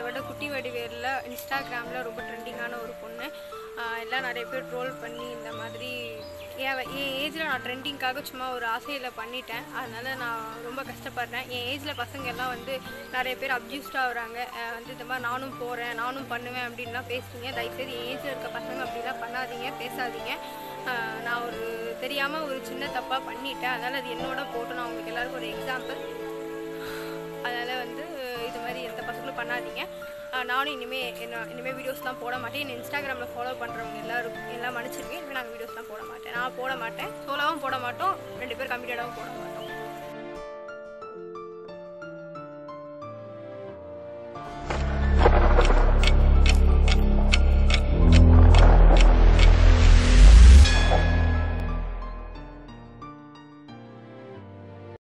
விட குட்டி வடிவேலில் இன்ஸ்டாகிராமில் ரொம்ப ட்ரெண்டிங்கான ஒரு பொண்ணு ஆஹ் எல்லாம் நிறைய பேர் ட்ரோல் பண்ணி இந்த மாதிரி என் என் ஏஜில் நான் ட்ரெண்டிங்காக சும்மா ஒரு ஆசையில் பண்ணிட்டேன் அதனால் நான் ரொம்ப கஷ்டப்படுறேன் என் ஏஜில் பசங்க எல்லாம் வந்து நிறைய பேர் அப்யூஸ்டாக ஆகுறாங்க ஆஹ் வந்து இந்த மாதிரி நானும் போகிறேன் நானும் பண்ணுவேன் அப்படின்லாம் பேசுறீங்க தயவுசெய்து என் ஏஜில் இருக்க பசங்க அப்படிலாம் பண்ணாதீங்க பேசாதீங்க ஆஹ் நான் ஒரு தெரியாமல் ஒரு சின்ன தப்பாக பண்ணிட்டேன் அதனால் அது என்னோட போட்டு நான் உங்களுக்கு எல்லாருக்கும் ஒரு எக்ஸாம்பிள் அதனால் வந்து இது மாதிரி எந்த பசங்களும் பண்ணாதீங்க ஆஹ் நானும் இனிமேல் என்ன இனிமேல் வீடியோஸ்லாம் போட மாட்டேன் என்ன இன்ஸ்டாகிராமில் ஃபாலோ பண்ணுறவங்க எல்லாரும் எல்லாம் மன்னிச்சிருங்க இனிமேல் நாங்கள் வீடியோஸ்லாம் போட மாட்டேன் நான் போட மாட்டேன் சோலாவும் போட மாட்டோம் ரெண்டு பேர் கம்மிட்டடாகவும் போட மாட்டோம்